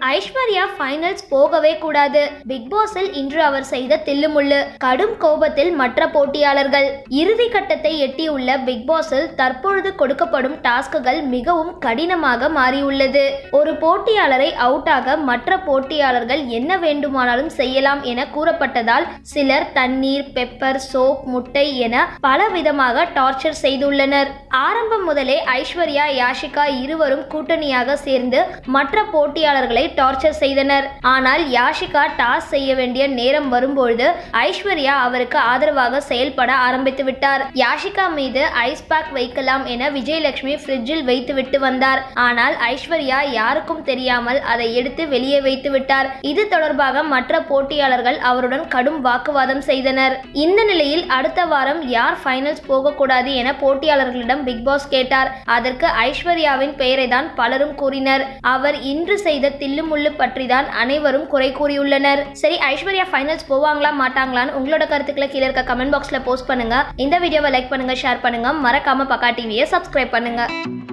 Aishwarya finals போகவே கூடாது big பாஸில் இன்று அவர் செய்த தில்லுமுள்ளு கடும் கோபத்தில் மற்ற போட்டியாளர்கள் இறுதி கட்டத்தை எட்டியுள்ள பிக் பாஸில் தற்பொழுது கொடுக்கப்படும் டாஸ்க்குகள் மிகவும் கடினமாக மாறியுள்ளது ஒரு போட்டியாளரை அவுட்டாக மற்ற போட்டியாளர்கள் என்ன வேண்டுமானாலும் செய்யலாம் என கூறப்பட்டதால் சிலர் தண்ணீர் பெப்பர் சோப் முட்டை என பல விதமாக டார்ச்சர் செய்துள்ளனர் ஆரம்பம் முதலே ஐஸ்வர்யா யாஷிகா இருவரும் கூட்டணியாக சேர்ந்து மற்ற போட்டியாளர்களை டார்ச்சர் செய்தனர் ஆனால் யாஷிகா டாஸ் செய்ய வேண்டிய நேரம் வரும்பொழுது ஐஸ்வர்யா அவருக்கு ஆதரவாக செயல்பட ஆரம்பித்து விட்டார் யாஷிகா மீது ஐஸ் பேக் வைக்கலாம் என விஜயலட்சுமி ஃப்ரிட்ஜில் வைத்துவிட்டு வந்தார் ஆனால் ஐஸ்வர்யா யாருக்கும் தெரியாமல் அதை எடுத்து வெளியே வைத்து விட்டார் இது தொடர்பாக மற்ற போட்டியாளர்கள் அவருடன் கடும் வாக்குவாதம் செய்தனர் இந்த நிலையில் அடுத்த வாரம் யார் ஃபைனல்ஸ் போகக்கூடாது என போட்டியாளர்களிடம் பிக் பாஸ் கேட்டார் அதற்கு ஐஸ்வர்யாவின் பெயரை தான் பலரும் கூறினர் அவர் இன்று செய்த தில்லுமுள்ளு பற்றி தான் அனைவரும் குறை கூறியுள்ளனர் சரி ஐஸ்வர்யா ஃபைனல்ஸ் போவாங்களா மாட்டாங்களான்னு உங்களோட கருத்துக்களை கீழே இருக்க கமெண்ட் பாக்ஸ்ல போஸ்ட் பண்ணுங்க இந்த வீடியோவை லைக் பண்ணுங்க ஷேர் பண்ணுங்க மறக்காம பக்கா டிவியை சப்ஸ்கிரைப் பண்ணுங்க